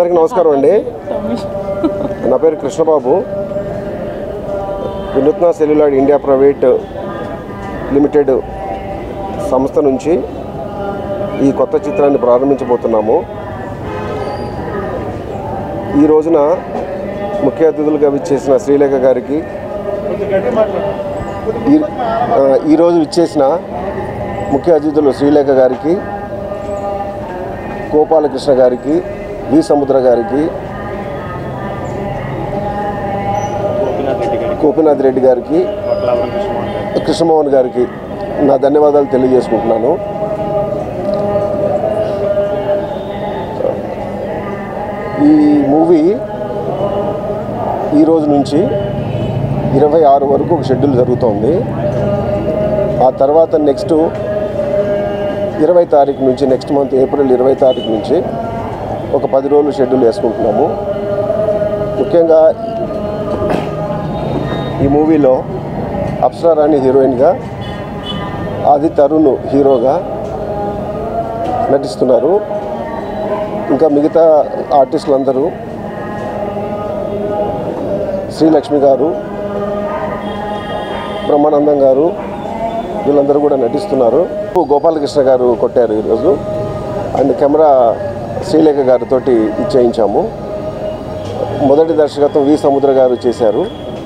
అందరికీ నమస్కారం అండి నా పేరు కృష్ణబాబు వినూత్న సెల్యులాయిడ్ ఇండియా ప్రైవేట్ లిమిటెడ్ సంస్థ నుంచి ఈ కొత్త చిత్రాన్ని ప్రారంభించబోతున్నాము ఈ రోజున ముఖ్య అతిథులుగా విచ్చేసిన శ్రీలేఖ గారికి ఈ ఆ, ఈరోజు విచ్చేసిన ముఖ్య అతిథులు శ్రీలేఖ గారికి గోపాలకృష్ణ గారికి వి సముద్ర గారికి గోపీనాథ్ రెడ్డి గారికి కృష్ణమోహన్ గారికి నా ధన్యవాదాలు తెలియజేసుకుంటున్నాను ఈ మూవీ ఈ రోజు నుంచి ఇరవై ఆరు వరకు ఒక షెడ్యూల్ జరుగుతోంది ఆ తర్వాత నెక్స్ట్ ఇరవై తారీఖు నుంచి నెక్స్ట్ మంత్ ఏప్రిల్ ఇరవై తారీఖు నుంచి ఒక పది రోజులు షెడ్యూల్ వేసుకుంటున్నాము ముఖ్యంగా ఈ మూవీలో అప్సరా రాణి హీరోయిన్గా ఆది తరుణ్ హీరోగా నటిస్తున్నారు ఇంకా మిగతా ఆర్టిస్టులు అందరూ శ్రీలక్ష్మి గారు బ్రహ్మానందం గారు వీళ్ళందరూ కూడా నటిస్తున్నారు గోపాలకృష్ణ గారు కొట్టారు ఈరోజు అండ్ కెమెరా శ్రీలేఖ గారితో ఇచ్చేయించాము మొదటి దర్శకత్వం వి సముద్ర గారు చేశారు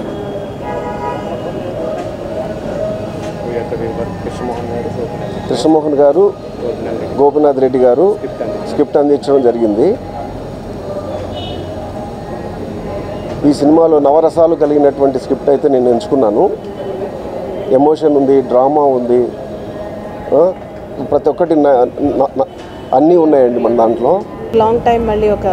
కృష్ణమోహన్ గారు గోపినాథ్ రెడ్డి గారు స్క్రిప్ట్ అందించడం జరిగింది ఈ సినిమాలో నవరసాలు కలిగినటువంటి స్క్రిప్ట్ అయితే నేను ఎంచుకున్నాను ఎమోషన్ ఉంది డ్రామా ఉంది ఆ, ప్రతి ఒక్కటి న- న- న- అన్నీ ఉన్నాయండి మన దాంట్లో లాంగ్ టైం మళ్ళీ ఒక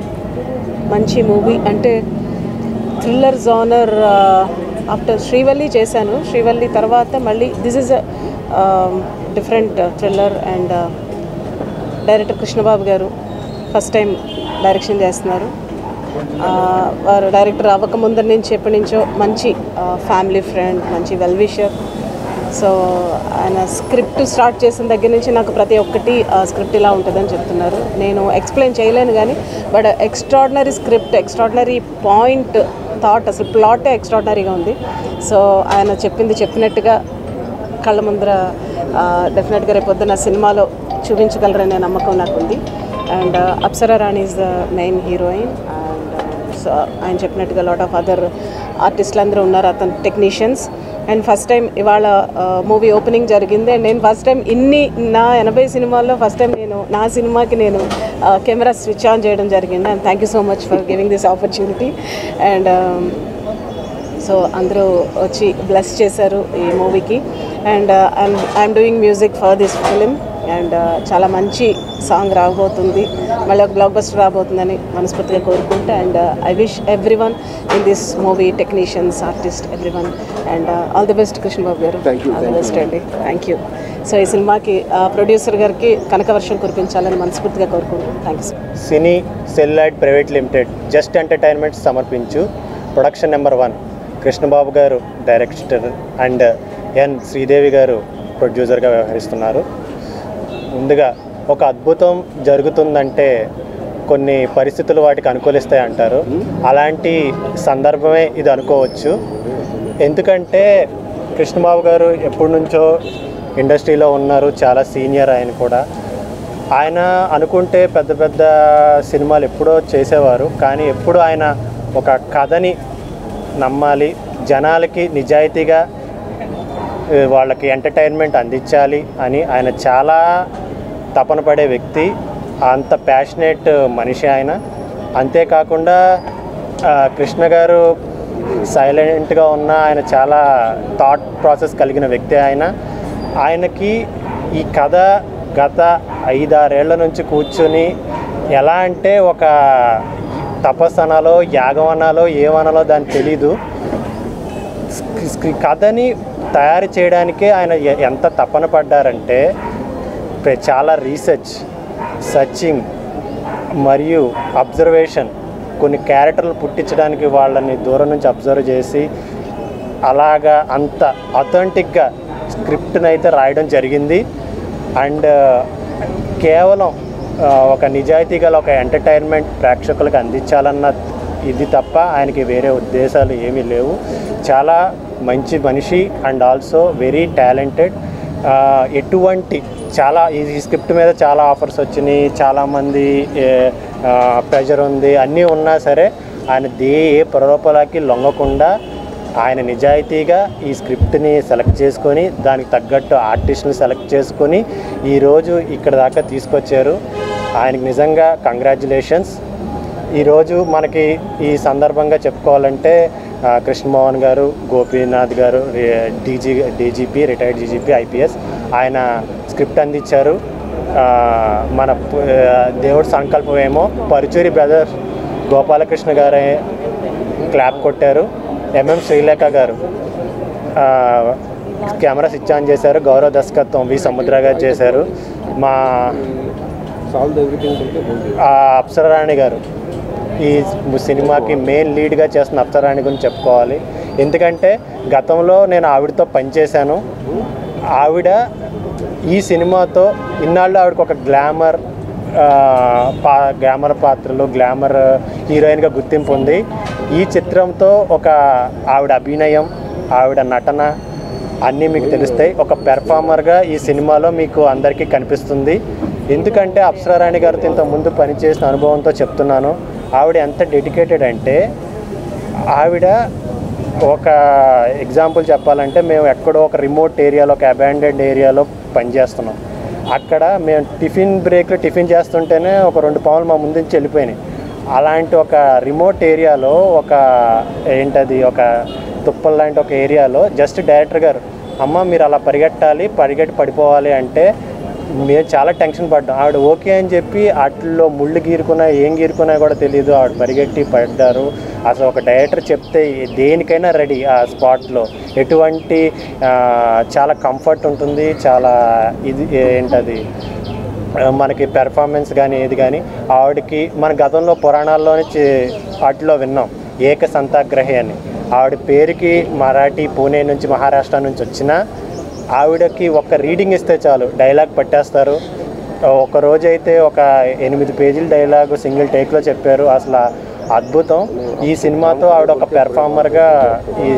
మంచి మూవీ అంటే థ్రిల్లర్ జానర్ ఆఫ్టర్ శ్రీవల్లి చేశాను శ్రీవల్లి తర్వాత మళ్ళీ this is different thriller and director Krishnababu garu first time direction చేస్తున్నారు ఆ, వారు డైరెక్టర్ అవ్వక ముందర నుంచి ఎప్పటి నుంచో మంచి ఫ్యామిలీ ఫ్రెండ్ మంచి వెల్ విషర్ సో ఆయన స్క్రిప్ట్ స్టార్ట్ చేసిన దగ్గర నుంచి నాకు ప్రతి ఒక్కటి స్క్రిప్ట్ ఇలా ఉంటుందని చెప్తున్నారు నేను ఎక్స్ప్లెయిన్ చేయలేను కానీ but extraordinary script extraordinary point thought అసలు ప్లాటే ఎక్స్ట్రాడినరీగా ఉంది సో ఆయన చెప్పింది చెప్పినట్టుగా కళ్ళ ముందర డెఫినెట్గా రేపు పొద్దున్న సినిమాలో చూపించగలరనే నమ్మకం నాకు ఉంది and Apsara Rani is the main heroine and so ఆయన చెప్పినట్టుగా లాట్ ఆఫ్ అదర్ ఆర్టిస్టులు అందరూ ఉన్నారు అతను టెక్నీషియన్స్ అండ్ ఫస్ట్ టైం ఇవాళ మూవీ ఓపెనింగ్ జరిగింది అండ్ నేను ఫస్ట్ టైం ఇన్ని నా ఎనభై సినిమాల్లో ఫస్ట్ టైం నేను నా సినిమాకి నేను కెమెరా స్విచ్ ఆన్ చేయడం జరిగింది and thank you so much for giving this opportunity and so అందరూ వచ్చి బ్లెస్ చేశారు ఈ మూవీకి and I'm I'm doing music for this film and చాలా మంచి సాంగ్ రాబోతుంది మళ్ళీ ఒక బ్లాక్ బస్టర్ రాబోతుందని మనస్ఫూర్తిగా కోరుకుంటా and I wish every one in this movie technicians artist every one and all the best Krishna Babu garu Thank you, all the thank best అండి thank you so ఈ సినిమాకి ప్రొడ్యూసర్ గారికి కనకవర్షం కురిపించాలని మనస్ఫూర్తిగా కోరుకుంటున్నాను thanks cine celluloid private limited just entertainment సమర్పించు production number one Krishnababu garu director and ఎన్ శ్రీదేవి గారు ప్రొడ్యూసర్గా వ్యవహరిస్తున్నారు ముందుగా ఒక అద్భుతం జరుగుతుందంటే కొన్ని పరిస్థితులు వాటికి అనుకూలిస్తాయి అంటారు అలాంటి సందర్భమే ఇది అనుకోవచ్చు ఎందుకంటే కృష్ణబాబు గారు ఎప్పటి నుంచో ఇండస్ట్రీలో ఉన్నారు చాలా సీనియర్ ఆయన కూడా ఆయన అనుకుంటే పెద్ద పెద్ద సినిమాలు ఎప్పుడో చేసేవారు కానీ ఎప్పుడు ఆయన ఒక కథని నమ్మాలి జనాలకి నిజాయితీగా ఏ, వాళ్ళకి ఎంటర్టైన్మెంట్ అందించాలి అని ఆయన చాలా తపన పడే వ్యక్తి అంత ప్యాషనేట్ మనిషి ఆయన అంతేకాకుండా ఆ, కృష్ణ గారు సైలెంట్గా ఉన్న ఆయన చాలా థాట్ ప్రాసెస్ కలిగిన వ్యక్తి ఆయన ఆయనకి ఈ కథ గత ఐదారేళ్ల నుంచి కూర్చొని ఎలా అంటే ఒక తపస్సు అనాలో యాగం అనాలో ఏమనాలో దానికి తెలీదు స్క్రి- స్క్రి- కథని తయారు చేయడానికే ఆయన ఎ- ఎంత తపన పడ్డారంటే ప్ర- చాలా రీసెర్చ్ సర్చింగ్ మరియు అబ్జర్వేషన్ కొన్ని క్యారెక్టర్లు పుట్టించడానికి వాళ్ళని దూరం నుంచి అబ్జర్వ్ చేసి అలాగా అంత అథెంటిక్గా స్క్రిప్ట్ని అయితే రాయడం జరిగింది అండ్ కేవలం ఆ, ఒక నిజాయితీ గల ఒక ఎంటర్టైన్మెంట్ ప్రేక్షకులకు అందించాలన్న ఇది తప్ప ఆయనకి వేరే ఉద్దేశాలు ఏమీ లేవు చాలా మంచి మనిషి అండ్ ఆల్సో వెరీ టాలెంటెడ్ ఎటువంటి చాలా ఈ స్క్రిప్ట్ మీద చాలా ఆఫర్స్ వచ్చినాయి చాలామంది ప్రెషర్ ఉంది అన్నీ ఉన్నా సరే ఆయన దే ఏ ప్రలోభాలకి లొంగకుండా ఆయన నిజాయితీగా ఈ స్క్రిప్ట్ని సెలెక్ట్ చేసుకొని దానికి తగ్గట్టు ఆర్టిస్ట్ని సెలెక్ట్ చేసుకొని ఈరోజు ఇక్కడ దాకా తీసుకొచ్చారు ఆయనకి నిజంగా కంగ్రాచులేషన్స్ ఈరోజు మనకి ఈ సందర్భంగా చెప్పుకోవాలంటే ఆ, Krishnamohan garu Gopinath garu DG DGP retired DGP IPS ఆయన స్క్రిప్ట్ అందించారు ఆ, మన పు- ఆ, దేవుడి సంకల్పం ఏమో పరుచూరి బ్రదర్ గోపాలకృష్ణ గారే క్లాప్ కొట్టారు ఎంఎం శ్రీలేఖ గారు ఆ, కెమెరా స్విచ్ ఆన్ చేశారు గౌరవ దర్శకత్వం వి సముద్ర గారు చేశారు మా సాల్వ్ ఎవ్రీథింగ్ ఆ అప్సరాణి గారు ఈ సినిమాకి మెయిన్ లీడ్గా చేస్తున్న అప్సరాణి గురించి చెప్పుకోవాలి ఎందుకంటే గతంలో నేను ఆవిడతో పనిచేశాను ఆవిడ ఈ సినిమాతో ఇన్నాళ్ళు ఆవిడకి ఒక గ్లామర్ ఆ, పా గ్లామర్ పాత్రలు గ్లామర్ హీరోయిన్గా గుర్తింపు ఉంది ఈ చిత్రంతో ఒక ఆవిడ అభినయం ఆవిడ నటన అన్నీ మీకు తెలుస్తాయి ఒక పెర్ఫార్మర్గా ఈ సినిమాలో మీకు అందరికీ కనిపిస్తుంది ఎందుకంటే అప్సరారాణి గారితో ఇంత ముందు పనిచేసిన అనుభవంతో చెప్తున్నాను ఆవిడ ఎంత డెడికేటెడ్ అంటే ఆవిడ ఒక ఎగ్జాంపుల్ చెప్పాలంటే మేము ఎక్కడో ఒక రిమోట్ ఏరియాలో ఒక అబాండెడ్ ఏరియాలో పనిచేస్తున్నాం అక్కడ మేము టిఫిన్ బ్రేక్లో టిఫిన్ చేస్తుంటేనే ఒక రెండు పావులు మా ముందు నుంచి వెళ్ళిపోయినాయి అలాంటి ఒక రిమోట్ ఏరియాలో ఒక ఏంటది ఒక తుప్పల్ లాంటి ఒక ఏరియాలో జస్ట్ డైరెక్టర్ గారు అమ్మ మీరు అలా పరిగెట్టాలి పరిగెట్టి పడిపోవాలి అంటే మేము చాలా టెన్షన్ పడ్డాం ఆవిడ ఓకే అని చెప్పి వాటిల్లో ముళ్ళు గీరుకున్నా ఏం గీరుకున్నా కూడా తెలియదు ఆవిడ పరిగెట్టి పడ్డారు అసలు ఒక డైరెక్టర్ చెప్తే దేనికైనా రెడీ ఆ స్పాట్లో ఎటువంటి ఆ, చాలా కంఫర్ట్ ఉంటుంది చాలా ఇది ఏంటది ఆ, మనకి పెర్ఫార్మెన్స్ కానీ ఏది కానీ ఆవిడకి మన గతంలో పురాణాల్లోనే చే- వాటిలో విన్నాం ఏక సంతాగ్రహి అని ఆవిడ పేరుకి మరాఠీ పూణే నుంచి మహారాష్ట్ర నుంచి వచ్చిన ఆవిడకి ఒక రీడింగ్ ఇస్తే చాలు డైలాగ్ పట్టేస్తారు ఒక రోజైతే ఒక ఎనిమిది పేజీల డైలాగ్ సింగిల్ టేక్లో చెప్పారు అసలు అద్భుతం ఈ సినిమాతో ఆవిడ ఒక పెర్ఫార్మర్గా ఈ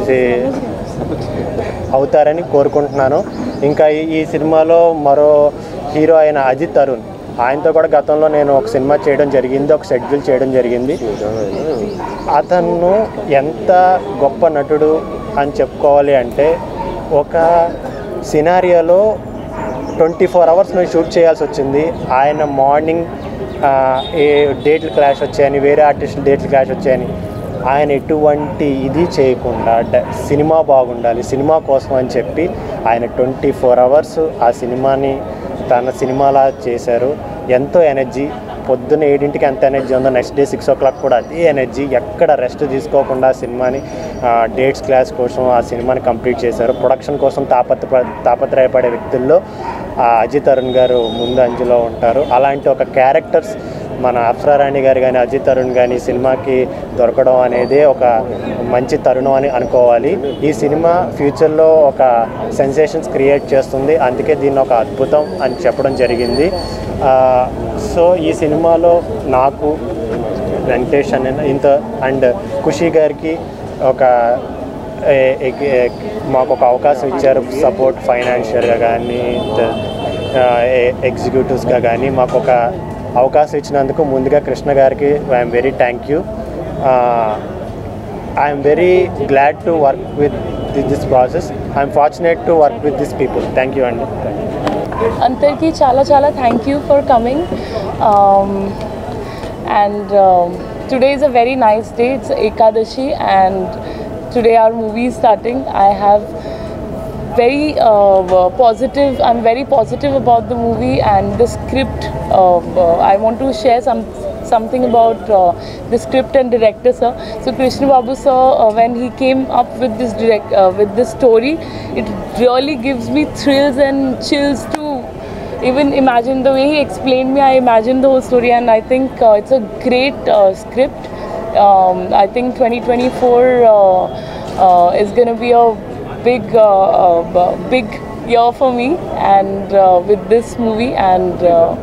అవుతారని కోరుకుంటున్నాను ఇంకా ఈ- ఈ సినిమాలో మరో హీరో అయిన అజిత్ తరుణ్ ఆయనతో కూడా గతంలో నేను ఒక సినిమా చేయడం జరిగింది ఒక షెడ్యూల్ చేయడం జరిగింది అతను ఎంత గొప్ప నటుడు అని చెప్పుకోవాలి అంటే ఒక సినారియోలో ట్వంటీ ఫోర్ అవర్స్ నేను షూట్ చేయాల్సి వచ్చింది ఆయన మార్నింగ్ ఆ, ఏ డేట్లు క్లాష్ వచ్చాయని వేరే ఆర్టిస్టులు డేట్లు క్లాష్ వచ్చాయని ఆయన ఎటువంటి ఇది చేయకుండా డ- సినిమా బాగుండాలి సినిమా కోసం అని చెప్పి ఆయన ట్వంటీ ఫోర్ అవర్స్ ఆ సినిమాని తన సినిమాలా చేశారు ఎంతో ఎనర్జీ పొద్దున్న ఏడింటికి ఎంత ఎనర్జీ ఉందో next day six o'clock కూడా అదే ఎనర్జీ ఎక్కడ రెస్ట్ తీసుకోకుండా ఆ సినిమాని డేట్స్ క్లాస్ కోసం ఆ సినిమాని కంప్లీట్ చేశారు ప్రొడక్షన్ కోసం తాపత్ర తాపత్రయపడే వ్యక్తుల్లో ఆ అజిత్ అరుణ్ గారు ముందు అంజులో ఉంటారు అలాంటి ఒక క్యారెక్టర్స్ మన అప్సరారాణి గారు కానీ అజిత్ తరుణ్ కానీ సినిమాకి దొరకడం అనేది ఒక మంచి తరుణం అని అనుకోవాలి ఈ సినిమా ఫ్యూచర్లో ఒక సెన్సేషన్స్ క్రియేట్ చేస్తుంది అందుకే దీన్ని ఒక అద్భుతం అని చెప్పడం జరిగింది ఆ, సో ఈ సినిమాలో నాకు వెంకటేష్ అనే ఇంత అండ్ ఖుషి గారికి ఒక ఏ- ఏ- ఏ- మాకు ఒక అవకాశం ఇచ్చారు సపోర్ట్ ఫైనాన్షియల్గా కానీ ఎగ్జిక్యూటివ్స్గా కానీ మాకు ఒక అవకాశం ఇచ్చినందుకు ముందుగా కృష్ణ గారికి I'm very thank you I'm very glad to work with this process I'm fortunate to work with this people thank you అండి అందరికీ చాలా చాలా thank you for coming and today is a very nice day it's Ekadashi and today our movie starting I have very uh, positive i'm very positive about the movie and the script uh, uh, i want to share some something about uh, the script and director sir so krishna babu sir uh, when he came up with this direct uh, with this story it really gives me thrills and chills to even imagine the way he explained me i imagined the whole story and i think uh, it's a great uh, script um, i think 2024 uh, uh, is going to be a big uh, uh, b- big year for me and uh, with this movie and uh,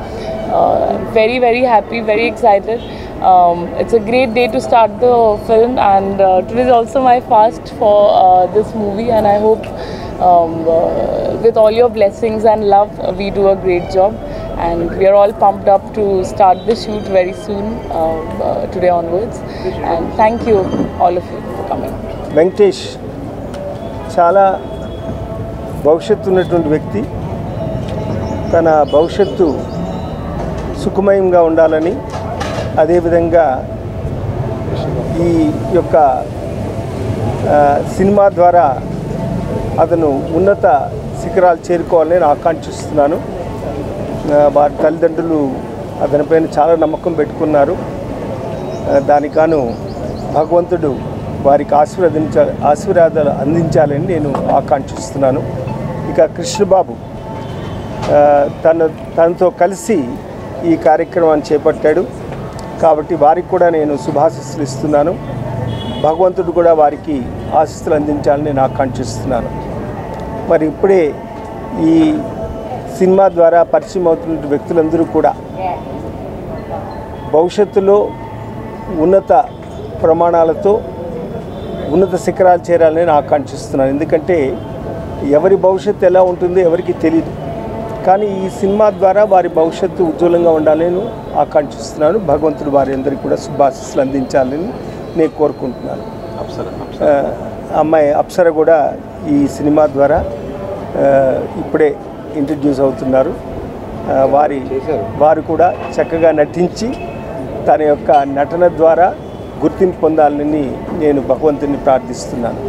uh, very, very happy, very excited. Um, it's a great day to start the film, and uh, today is also my fast for uh, this movie. And I hope, um, uh, with all your blessings and love, uh, we do a great job. And we are all pumped up to start the shoot very soon, um, uh, today onwards. And thank you, all of you, for coming. Venkatesh చాలా భవిష్యత్తు ఉన్నటువంటి వ్యక్తి తన భవిష్యత్తు సుఖమయంగా ఉండాలని అదేవిధంగా ఈ యొక్క ఆ, సినిమా ద్వారా అతను ఉన్నత శిఖరాలు చేరుకోవాలని నేను ఆకాంక్షిస్తున్నాను ఆ, వారి తల్లిదండ్రులు అతనిపైన చాలా నమ్మకం పెట్టుకున్నారు ఆ, దానికాను భగవంతుడు వారికి ఆశీర్వదించ ఆశీర్వాదాలు అందించాలని నేను ఆకాంక్షిస్తున్నాను ఇక కృష్ణబాబు ఆ, తన తనతో కలిసి ఈ కార్యక్రమాన్ని చేపట్టాడు కాబట్టి వారికి కూడా నేను శుభాశిస్సులు ఇస్తున్నాను భగవంతుడు కూడా వారికి ఆశీస్సులు అందించాలని నేను ఆకాంక్షిస్తున్నాను మరి ఇప్పుడే ఈ సినిమా ద్వారా పరిచయం అవుతున్న వ్యక్తులందరూ కూడా భవిష్యత్తులో ఉన్నత ప్రమాణాలతో ఉన్నత శిఖరాలు చేరాలని నేను ఆకాంక్షిస్తున్నాను ఎందుకంటే ఎవరి భవిష్యత్తు ఎలా ఉంటుందో ఎవరికి తెలియదు కానీ ఈ సినిమా ద్వారా వారి భవిష్యత్తు ఉజ్వలంగా ఉండాలని నేను ఆకాంక్షిస్తున్నాను భగవంతుడు వారి అందరికీ కూడా శుభాశీస్సులు అందించాలని నేను కోరుకుంటున్నాను ఆ, అమ్మాయి అప్సర కూడా ఈ సినిమా ద్వారా ఆ, ఇప్పుడే ఇంట్రడ్యూస్ అవుతున్నారు ఆ, వారి వారు కూడా చక్కగా నటించి తన యొక్క నటన ద్వారా గుర్తింపు పొందాలని నేను భగవంతుని ప్రార్థిస్తున్నాను